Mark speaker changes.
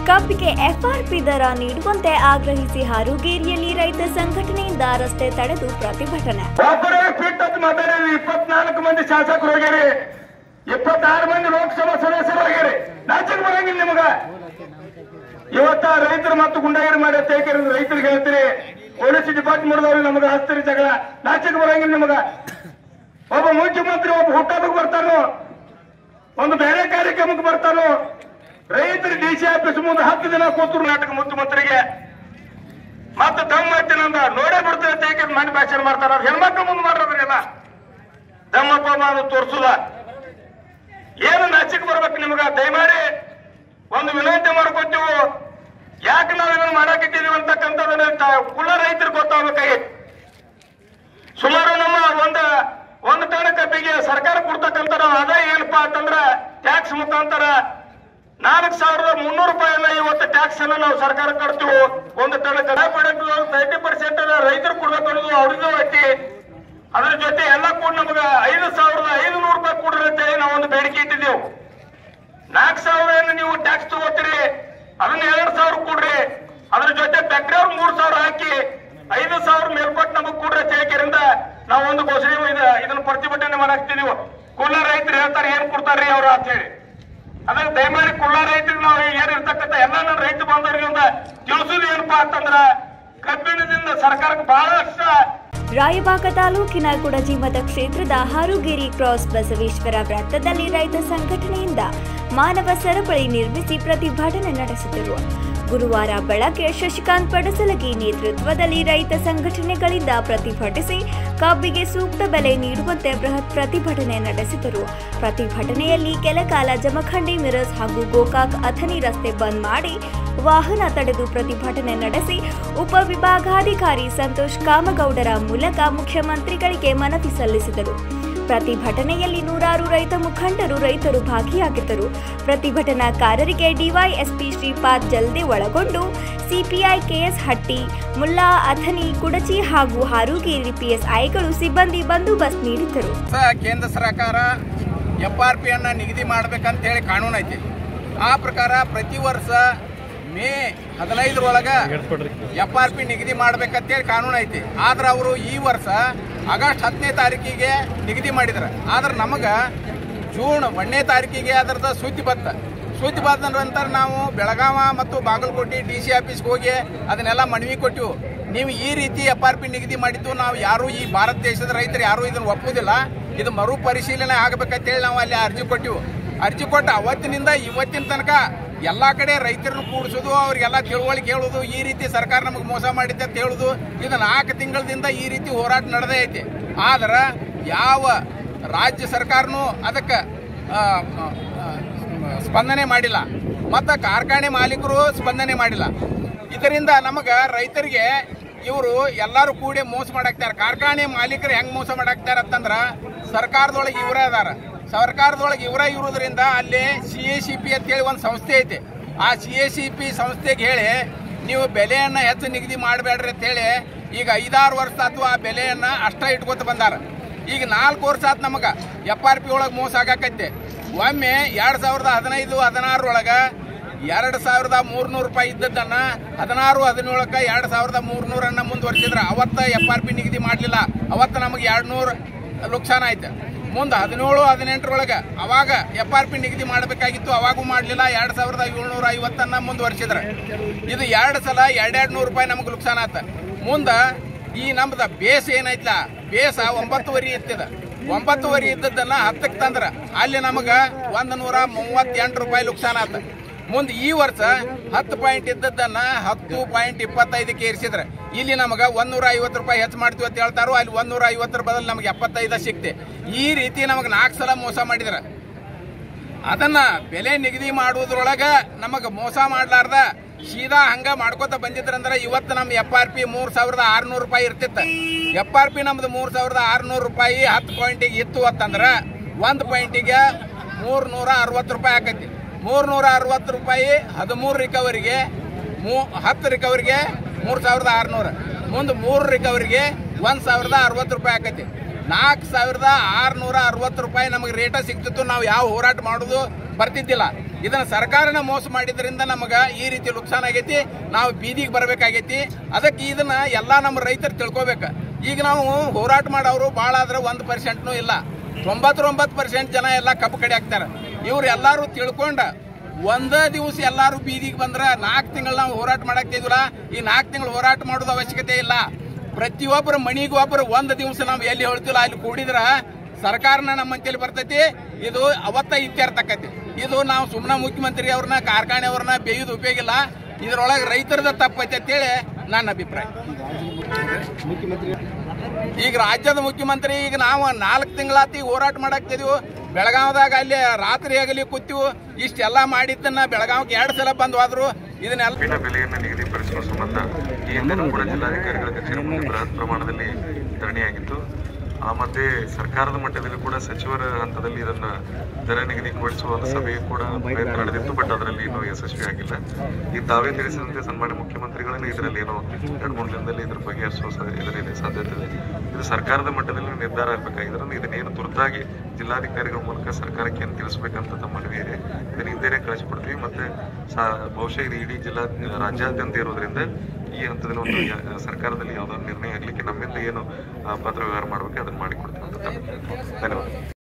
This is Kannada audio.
Speaker 1: ಕಬ್ಬಿಗೆ ಎಫ್ಆರ್ಪಿ ದರ ನೀಡುವಂತೆ ಆಗ್ರಹಿಸಿ ಹಾರುಗೇರಿಯಲ್ಲಿ ರೈತ ಸಂಘಟನೆಯಿಂದ ರಸ್ತೆ ತಡೆದು ಪ್ರತಿಭಟನೆ
Speaker 2: ಒಬ್ಬರೇ ಫಿಟ್ ಅಂತ ಮಾತಾಡಿದ್ರಿ ಇಪ್ಪತ್ನಾಲ್ಕು ಮಂದಿ ಶಾಸಕರು ಹೋಗ್ಯಾರಿ ಇಪ್ಪತ್ತಾರು ಮಂದಿ ಲೋಕಸಭಾ ಸದಸ್ಯರು ಹೋಗ್ಯಾರಿ ನಾಚಕ್ ಬರಂಗಿಲ್ಲ ನಿಮಗ ಇವತ್ತ ರೈತರು ಮತ್ತು ಗುಂಡಾಗಿರಿ ಮಾಡಿ ತೇಕರಿ ರೈತರಿಗೆ ಹೇಳ್ತೀರಿ ಪೊಲೀಸ್ ಡಿಪಾರ್ಟ್ಮೆಂಟ್ ಅವ್ರಿಗೆ ನಮಗ ಹಸ್ತಿರಿ ಜಗಳ ನಾಚಕ್ ಬರಂಗಿಲ್ಲ ನಿಮಗ ಒಬ್ಬ ಮುಖ್ಯಮಂತ್ರಿ ಒಬ್ಬ ಹುಟ್ಟಹಬ್ಬಕ್ಕೆ ಬರ್ತಾನೋ ಒಂದು ಬೇರೆ ಕಾರ್ಯಕ್ರಮಕ್ಕೆ ಬರ್ತಾನೋ ರೈತರು ಡಿ ಸಿ ಆಫೀಸ್ ಮುಂದೆ ಹತ್ತು ದಿನ ಕೂತರು ನಾಟಕ ಮುಖ್ಯಮಂತ್ರಿಗೆ ಮತ್ತೆ ದಮ್ ಐತಿನಂದ ನೋಡೇ ಬಿಡ್ತೇವೆ ತೇಕೆ ಮನೆ ಭಾಷಣ ಮಾಡ್ತಾರ ಅವ್ರು ಹೆಣ್ಮಕ್ಳು ಮುಂದೆ ಮಾಡ್ರದ್ರೆಲ್ಲ ದಮ್ಮಪ್ಪ ಮಾಡು ತೋರ್ಸುದ ಏನು ನಾಚಿಕ್ ಬರ್ಬೇಕು ನಿಮಗ ದಯಮಾಡಿ ಒಂದು ವಿನಂತಿ ಮಾಡ್ಕೊತೀವಿ ಯಾಕೆ ನಾವು ಇದನ್ನ ಮಾಡಾಕಿದ್ದೀವಿ ಅಂತಕ್ಕಂಥದ್ದನ್ನ ತ- ಕುಲ ರೈತರು ಗೊತ್ತಾಗಬೇಕಾಗಿತ್ತು ಸುಮಾರು ನಮ್ಮ ಒಂದ ಒಂದು ಟನ್ ಕಬ್ಬಿಗೆ ಸರ್ಕಾರ ಕೊಡ್ತಕ್ಕಂಥ ನಾವು ಆದಾಯ ಏನಪ್ಪಾ ಅಂತಂದ್ರ ಟ್ಯಾಕ್ಸ್ ಮುಖಾಂತರ ನಾಲ್ಕು ಸಾವಿರದ ಮುನ್ನೂರು ರೂಪಾಯಿ ಎಲ್ಲ ಇವತ್ತು ಟ್ಯಾಕ್ಸ್ ಅನ್ನ ನಾವು ಸರ್ಕಾರ ಕಟ್ತೀವಿ ಒಂದು ಟನ್ ಕಡ ಪಡೆದು ತರ್ಟಿ ಪರ್ಸೆಂಟ್ ರೈತರು ಕೊಡ್ಬೇಕು ಅನ್ನೋದು ಅವ್ರದ್ದು ಐತಿ ಅದ್ರ ಜೊತೆ ಎಲ್ಲ ಕೂಡ ನಮಗ ಐದು ಸಾವಿರದ ಐದು ನೂರು ರೂಪಾಯಿ ಕೊಡ್ರಿ ಅಂತೇಳಿ ನಾವು ಒಂದು ಬೇಡಿಕೆ ಇಟ್ಟಿದ್ದೆವು ನಾಲ್ಕು ಸಾವಿರ ಏನು ನೀವು ಟ್ಯಾಕ್ಸ್ ತಗೋತೀರಿ ಅದನ್ನ ಎರಡ್ ಸಾವಿರ ಕೊಡ್ರಿ ಅದ್ರ ಜೊತೆ ಫ್ಯಾಕ್ಟ್ರಿ ಅವ್ರು ಮೂರ್ ಸಾವಿರ ಹಾಕಿ ಐದು ಸಾವಿರ ಮೇಲ್ಪಟ್ಟು ನಮಗ್ ಕೊಡ್ರಿ ಚೇಕರಿಂದ ನಾವು ಒಂದು ಘೋಷಣೆ ಇದ ಇದನ್ನ ಪ್ರತಿಭಟನೆ ಮಾಡಾಕ್ತಿದೀವಿ ಕುಲ್ಲ ರೈತರು ಹೇಳ್ತಾರೆ ಏನ್ ಕೊಡ್ತಾರ್ರಿ ಅವ್ರು ಅಂತ ಹೇಳಿ ಅದಕ್ಕೆ ದಯಮಾಡಿ ಕುಲ್ಲ ರೈತರಿಗೆ ನಾವು ಏನ್ ಇರ್ತಕ್ಕಂಥ ಎಲ್ಲ ನನ್ನ ರೈತ ಬಾಂಧವರಿಗೆ ಒಂದು ತಿಳಿಸೋದು ಏನಪ್ಪಾ ಅಂತಂದ್ರ ಕಬ್ಬಿಣದಿಂದ ಸರ್ಕಾರಕ್ಕೆ ಬಹಳಷ್ಟು
Speaker 1: ರಾಯಬಾಗ ತಾಲೂಕಿನ ಕುಡಜಿ ಮತಕ್ಷೇತ್ರದ ಹಾರುಗೇರಿ ಕ್ರಾಸ್ ಬಸವೇಶ್ವರ ವೃತ್ತದಲ್ಲಿ ರೈತ ಸಂಘಟನೆಯಿಂದ ಮಾನವ ಸರಪಳಿ ನಿರ್ಮಿಸಿ ಪ್ರತಿಭಟನೆ ನಡೆಸಿದರು ಗುರುವಾರ ಬೆಳಗ್ಗೆ ಶಶಿಕಾಂತ್ ಪಡಸಲಗಿ ನೇತೃತ್ವದಲ್ಲಿ ರೈತ ಸಂಘಟನೆಗಳಿಂದ ಪ್ರತಿಭಟಿಸಿ ಕಬ್ಬಿಗೆ ಸೂಕ್ತ ಬೆಲೆ ನೀಡುವಂತೆ ಬೃಹತ್ ಪ್ರತಿಭಟನೆ ನಡೆಸಿದರು ಪ್ರತಿಭಟನೆಯಲ್ಲಿ ಕೆಲಕಾಲ ಜಮಖಂಡಿ ಮಿರಸ್ ಹಾಗೂ ಗೋಕಾಕ್ ಅಥಣಿ ರಸ್ತೆ ಬಂದ್ ಮಾಡಿ ವಾಹನ ತಡೆದು ಪ್ರತಿಭಟನೆ ನಡೆಸಿ ಉಪವಿಭಾಗಾಧಿಕಾರಿ ಸಂತೋಷ್ ಕಾಮಗೌಡರ ಮೂಲಕ ಮುಖ್ಯಮಂತ್ರಿಗಳಿಗೆ ಮನವಿ ಸಲ್ಲಿಸಿದರು ಪ್ರತಿಭಟನೆಯಲ್ಲಿ ನೂರಾರು ರೈತ ಮುಖಂಡರು ರೈತರು ಭಾಗಿಯಾಗಿದ್ದರು ಪ್ರತಿಭಟನಾಕಾರರಿಗೆ ಡಿವೈಎಸ್ಪಿ ಶ್ರೀಪಾದ್ ಜಲ್ದೆ ಒಳಗೊಂಡು ಸಿಪಿಐ ಕೆಎಸ್ ಹಟ್ಟಿ ಮುಲ್ಲಾ ಅಥನಿ ಕುಡಚಿ ಹಾಗೂ ಹಾರುಗೇರಿ ಪಿಎಸ್ಐಗಳು ಸಿಬ್ಬಂದಿ ಬಂದೋಬಸ್ತ್ ನೀಡಿದ್ದರು
Speaker 3: ಸ ಕೇಂದ್ರ ಸರ್ಕಾರ ಎಫ್ ಆರ್ ಪಿಯನ್ನು ನಿಗದಿ ಮಾಡ್ಬೇಕಂತ ಹೇಳಿ ಕಾನೂನು ಐತಿ ಆ ಪ್ರಕಾರ ಪ್ರತಿ ವರ್ಷ ಮೇ ಹದಿನೈದರೊಳಗೆ ಎಫ್ ಆರ್ ಪಿ ನಿಗದಿ ಮಾಡ್ಬೇಕಂತೇಳಿ ಕಾನೂನು ಐತಿ ಆದ್ರೆ ಅವರು ಈ ವರ್ಷ ಆಗಸ್ಟ್ ಹತ್ತನೇ ತಾರೀಕಿಗೆ ನಿಗದಿ ಮಾಡಿದ್ರು ಆದ್ರೆ ನಮಗೆ ಜೂನ್ ಒಂದನೇ ತಾರೀಕಿಗೆ ಅದರದ ಸುದ್ದಿ ಬತ್ತ ಸುದ್ದಿ ಬಂದ ನಂತರ ನಾವು ಬೆಳಗಾವ ಮತ್ತು ಬಾಗಲಕೋಟೆ ಡಿ ಸಿ ಆಫೀಸ್ಗೆ ಹೋಗಿ ಅದನ್ನೆಲ್ಲ ಮನವಿ ಕೊಟ್ಟಿವು ನೀವು ಈ ರೀತಿ ಎಫ್ ಆರ್ ಪಿ ನಿಗದಿ ಮಾಡಿದ್ದು ನಾವು ಯಾರು ಈ ಭಾರತ ದೇಶದ ರೈತರು ಯಾರು ಇದನ್ನು ಒಪ್ಪುವುದಿಲ್ಲ ಇದು ಮರು ಪರಿಶೀಲನೆ ಆಗಬೇಕಂತೇಳಿ ನಾವು ಅಲ್ಲಿ ಅರ್ಜಿ ಕೊಟ್ಟಿವು ಅರ್ಜಿ ಕೊಟ್ಟು ಅವತ್ತಿನಿಂದ ಇವತ್ತಿನ ತನಕ ಎಲ್ಲಾ ಕಡೆ ರೈತರನ್ನು ಕೂಡಿಸೋದು ಅವ್ರಿಗೆಲ್ಲ ತಿಳುವಳಿಕೆ ಹೇಳೋದು ಈ ರೀತಿ ಸರ್ಕಾರ ನಮಗೆ ಮೋಸ ಮಾಡಿದೆ ಅಂತ ಹೇಳುದು ಇದು ನಾಲ್ಕು ತಿಂಗಳದಿಂದ ಈ ರೀತಿ ಹೋರಾಟ ನಡೆದೇ ಐತಿ ಆದ್ರೆ ಯಾವ ರಾಜ್ಯ ಸರ್ಕಾರನೂ ಅದಕ್ಕೆ ಆ, ಆ, ಆ, ಸ್ಪಂದನೆ ಮಾಡಿಲ್ಲ ಮತ್ತು ಕಾರ್ಖಾನೆ ಮಾಲೀಕರು ಸ್ಪಂದನೆ ಮಾಡಿಲ್ಲ ಇದರಿಂದ ನಮಗೆ ರೈತರಿಗೆ ಇವರು ಎಲ್ಲರೂ ಕೂಡಿ ಮೋಸ ಮಾಡಾಕ್ತಾರೆ ಕಾರ್ಖಾನೆ ಮಾಲೀಕರು ಹೆಂಗ್ ಮೋಸ ಮಾಡಾಕ್ತಾರೆ ಅಂತಂದ್ರ ಸರ್ಕಾರದೊಳಗೆ ಇವರೇ ಅದಾರ ಸರ್ಕಾರದೊಳಗೆ ಇವರೇ ಇರೋದ್ರಿಂದ ಅಲ್ಲಿ ಸಿ ಎ ಸಿ ಪಿ ಅಂತೇಳಿ ಒಂದು ಸಂಸ್ಥೆ ಐತಿ ಆ ಸಿ ಎ ಸಿ ಪಿ ಸಂಸ್ಥೆಗೆ ಹೇಳಿ ನೀವು ಬೆಲೆಯನ್ನ ಹೆಚ್ಚು ನಿಗದಿ ಮಾಡಬೇಡ್ರಿ ಅಂತ ಹೇಳಿ ಈಗ ಐದಾರು ವರ್ಷ ಅಥವಾ ಆ ಬೆಲೆಯನ್ನ ಅಷ್ಟ ಇಟ್ಕೊತ ಬಂದಾರ ಈಗ ನಾಲ್ಕು ವರ್ಷ ಆತ್ ನಮಗ ಎಫ್ ಆರ್ ಪಿ ಒಳಗೆ ಮೋಸ ಆಗಾಕೈತೆ ಒಮ್ಮೆ ಎರಡ್ ಸಾವಿರದ ಹದಿನೈದು ಹದಿನಾರರೊಳಗ ಎರಡ್ ಸಾವಿರದ ಮೂರ್ನೂರು ರೂಪಾಯಿ ಇದ್ದದ್ದನ್ನ ಹದಿನಾರು ಹದಿನೇಳಕ್ಕ ಎರಡ್ ಸಾವಿರದ ಮೂರ್ನೂರನ್ನ ಮುಂದುವರಿಸಿದ್ರ ಅವತ್ತ ಎಫ್ ಆರ್ ಪಿ ನಿಗದಿ ಮಾಡಲಿಲ್ಲ ಅವತ್ತ ನಮಗೆ ಎರಡ್ ನೂರು ಲುಕ್ಸಾನ ಆಯ್ತು ಮುಂದೆ ಹದಿನೇಳು ಹದಿನೆಂಟರೊಳಗ ಅವಾಗ ಎಫ್ ಆರ್ ಪಿ ನಿಗದಿ ಮಾಡಬೇಕಾಗಿತ್ತು ಅವಾಗೂ ಮಾಡಲಿಲ್ಲ ಎರಡ್ ಸಾವಿರದ ಏಳ್ನೂರ ಐವತ್ತನ್ನ ಮುಂದುವರಿಸಿದ್ರ ಇದು ಎರಡು ಸಲ ಎರಡೆರಡು ನೂರು ರೂಪಾಯಿ ನಮಗೆ ಲುಕ್ಸಾನ ಆತ ಮುಂದ ಈ ನಮ್ದ ಬೇಸ್ ಏನೈತ್ಲ ಬೇಸ ಒಂಬತ್ತುವರೆ ಇರ್ತದ ಒಂಬತ್ತುವರೆ ಇದ್ದದ್ದನ್ನ ಹತ್ತಕ್ಕೆ ತಂದ್ರ ಅಲ್ಲಿ ನಮಗ ಒಂದ್ ನೂರ ಮೂವತ್ತೆಂಟು ರೂಪಾಯಿ ಲುಕ್ಸಾನ ಆತ ಮುಂದೆ ಈ ವರ್ಷ ಹತ್ತು ಪಾಯಿಂಟ್ ಇದ್ದದ್ದನ್ನ ಹತ್ತು ಪಾಯಿಂಟ್ ಇಪ್ಪತ್ತೈದಕ್ಕೆ ಏರಿಸಿದ್ರ ಇಲ್ಲಿ ನಮಗ ಒಂದೂರ ಐವತ್ತು ರೂಪಾಯಿ ಹೆಚ್ಚು ಮಾಡ್ತೀವಿ ಅಂತ ಹೇಳ್ತಾರೋ ಅಲ್ಲಿ ಒಂದೂರ ಐವತ್ತರ ಬದಲು ನಮಗೆ ಎಪ್ಪತ್ತೈದ ಸಿಕ್ತೆ ಈ ರೀತಿ ನಮಗೆ ನಾಲ್ಕು ಸಲ ಮೋಸ ಮಾಡಿದ್ರ ಅದನ್ನ ಬೆಲೆ ನಿಗದಿ ಮಾಡುವುದ್ರೊಳಗ ನಮಗ ಮೋಸ ಮಾಡ್ಲಾರ್ದ ಸೀದಾ ಹಂಗ ಮಾಡ್ಕೋತ ಬಂದಿದ್ರಂದ್ರ ಇವತ್ತು ನಮ್ ಎಫ್ ಆರ್ ಪಿ ಮೂರ್ ಸಾವಿರದ ಆರ್ನೂರು ರೂಪಾಯಿ ಇರ್ತಿತ್ತ ಎಫ್ ಆರ್ ಪಿ ನಮ್ದು ಮೂರ್ ಸಾವಿರದ ಆರ್ನೂರು ರೂಪಾಯಿ ಹತ್ತು ಪಾಯಿಂಟಿಗೆ ಇತ್ತು ಅಂತಂದ್ರ ಒಂದ್ ಪಾಯಿಂಟಿಗೆ ಮೂರ್ ನೂರ ಅರವತ್ತು ರೂಪಾಯಿ ಆಕೈತಿ ಮೂರ್ ನೂರ ಅರವತ್ತು ರೂಪಾಯಿ ಹದಿಮೂರು ರಿಕವರಿಗೆ ಮೂ ಹತ್ತು ರಿಕವರಿಗೆ ಮೂರ್ ಸಾವಿರದ ಆರ್ನೂರ ಮುಂದೆ ಮೂರು ರಿಕವರಿಗೆ ಒಂದ್ ಸಾವಿರದ ಅರವತ್ತು ರೂಪಾಯಿ ಆಕೈತಿ ನಾಲ್ಕು ಸಾವಿರದ ಆರ್ನೂರ ಅರವತ್ತು ರೂಪಾಯಿ ನಮಗೆ ರೇಟ ಸಿಗ್ತಿತ್ತು ನಾವು ಯಾವ ಹೋರಾಟ ಮಾಡೋದು ಬರ್ತಿದ್ದಿಲ್ಲ ಇದನ್ನ ಸರ್ಕಾರನ ಮೋಸ ಮಾಡಿದ್ರಿಂದ ನಮಗ ಈ ರೀತಿ ನುಕ್ಸಾನ್ ಆಗೈತಿ ನಾವು ಬೀದಿಗೆ ಬರಬೇಕಾಗೈತಿ ಅದಕ್ಕೆ ಇದನ್ನ ಎಲ್ಲಾ ನಮ್ಮ ರೈತರು ತಿಳ್ಕೊಬೇಕು ಈಗ ನಾವು ಹೋರಾಟ ಮಾಡೋರು ಭಾಳ ಆದ್ರೆ ಒಂದು ಪರ್ಸೆಂಟ್ನೂ ಇಲ್ಲ ತೊಂಬತ್ತೊಂಬತ್ತು ಪರ್ಸೆಂಟ್ ಜನ ಎಲ್ಲ ಕಬ್ಬು ಕಡೆ ಹಾಕ್ತಾರೆ ಇವ್ರು ಎಲ್ಲಾರು ತಿಳ್ಕೊಂಡ ಒಂದೇ ದಿವಸ ಎಲ್ಲಾರು ಬೀದಿಗೆ ಬಂದ್ರ ನಾಲ್ಕು ತಿಂಗಳು ನಾವು ಹೋರಾಟ ಮಾಡಕ್ತಿದ್ವಲ್ಲ ಈ ನಾಲ್ಕು ತಿಂಗಳು ಹೋರಾಟ ಮಾಡೋದು ಅವಶ್ಯಕತೆ ಇಲ್ಲ ಪ್ರತಿಯೊಬ್ಬರ ಮನಿಗೂ ಒಬ್ಬರು ಒಂದು ದಿವಸ ನಾವು ಎಲ್ಲಿ ಹೇಳ್ತಿಲ್ಲ ಅಲ್ಲಿ ಕೂಡಿದ್ರ ಸರ್ಕಾರನ ನಮ್ಮ ಅಂತೇಳಿ ಬರ್ತೈತಿ ಇದು ಅವತ್ತ ಇತ್ಯರ್ಥಕತಿ ಇದು ನಾವು ಸುಮ್ಮನೆ ಮುಖ್ಯಮಂತ್ರಿ ಅವ್ರನ್ನ ಕಾರ್ಖಾನೆ ಅವ್ರನ್ನ ಬೇಯುದು ಉಪಯೋಗ ಇಲ್ಲ ಇದ್ರೊಳಗೆ ರೈತರದ ತಪ್ಪೈತೆ ಅಂತೇಳಿ ನನ್ನ ಅಭಿಪ್ರಾಯ ಈಗ ರಾಜ್ಯದ ಮುಖ್ಯಮಂತ್ರಿ ಈಗ ನಾವು ನಾಲ್ಕು ತಿಂಗಳಾತಿ ಹೋರಾಟ ಮಾಡಾಕ್ತಿದೀವಿ ಬೆಳಗಾವದಾಗ ಅಲ್ಲಿ ರಾತ್ರಿ ಆಗಲಿ ಕೂತೀವಿ ಇಷ್ಟೆಲ್ಲ ಮಾಡಿದ್ದನ್ನ ಬೆಳಗಾವಿಗೆ ಎರಡು ಸಲ ಬಂದ್ ಹೋದ್ರು ಇದನ್ನೆಲ್ಲ
Speaker 4: ಕಬ್ಬಿನ ಬೆಲೆಯನ್ನು ನಿಗದಿಪಡಿಸುವ ಸಂಬಂಧ ಈ ಹಿಂದೆನೂ ಕೂಡ ಜಿಲ್ಲಾಧಿಕಾರಿಗಳ ಕಚೇರಿ ಮುಂದೆ ಬೃಹತ್ ಪ್ರಮಾಣದಲ್ಲಿ ಧರಣಿಯಾಗಿತ್ತು ಆ ಮಧ್ಯೆ ಸರ್ಕಾರದ ಮಟ್ಟದಲ್ಲಿ ಕೂಡ ಸಚಿವರ ಹಂತದಲ್ಲಿ ಇದನ್ನ ದರ ನಿಗದಿಗೊಳಿಸುವ ಒಂದು ಸಭೆ ಕೂಡ ಪ್ರಯತ್ನ ನಡೆದಿತ್ತು ಬಟ್ ಅದರಲ್ಲಿ ಇನ್ನೂ ಯಶಸ್ವಿ ಆಗಿಲ್ಲ ಈ ತಾವೇ ತಿಳಿಸಿದಂತೆ ಸನ್ಮಾನ್ಯ ಮುಖ್ಯಮಂತ್ರಿಗಳನ್ನ ಇದರಲ್ಲಿ ಏನೋ ಎರಡು ಮೂರು ದಿನದಲ್ಲಿ ಇದ್ರ ಬಗೆಹರಿಸುವ ಸ- ಇದರಲ್ಲಿ ಸಾಧ್ಯತೆ ಇದೆ ಇದು ಸರ್ಕಾರದ ಮಟ್ಟದಲ್ಲಿ ನಿರ್ಧಾರ ಆಗಬೇಕಾಗಿದ್ರೆ ಇದನ್ನೇನು ತುರ್ತಾಗಿ ಜಿಲ್ಲಾಧಿಕಾರಿಗಳ ಮೂಲಕ ಸರ್ಕಾರಕ್ಕೆ ಏನು ತಿಳಿಸ್ಬೇಕಂತ ತಮ್ಮ ಮನವಿ ಇದೆ ಇದನ್ನ ಹಿಂದೆನೆ ಕಳಿಸ್ಬಿಡ್ತೀವಿ ಮತ್ತೆ ಸಾ- ಬಹುಶಃ ಇದು ಇಡೀ ಜಿಲ್ಲಾ ರಾಜ್ಯಾದ್ಯಂತ ಇರೋದ್ರಿಂದ ಈ ಹಂತದಲ್ಲಿ ಒಂದು ಯ- ಸರ್ಕಾರದಲ್ಲಿ ಯಾವುದಾದ್ರು ನಿರ್ಣಯ ಆಗ್ಲಿಕ್ಕೆ ನಮ್ಮಿಂದ ಏನು ಆ, ಪತ್ರ ವ್ಯವಹಾರ ಮಾಡ್ಬೇಕು ಅದನ್ನ ಮಾಡಿಕೊಡ್ತೀವಿ ಅಂತ ತಮ್ಮ- ಧನ್ಯವಾದ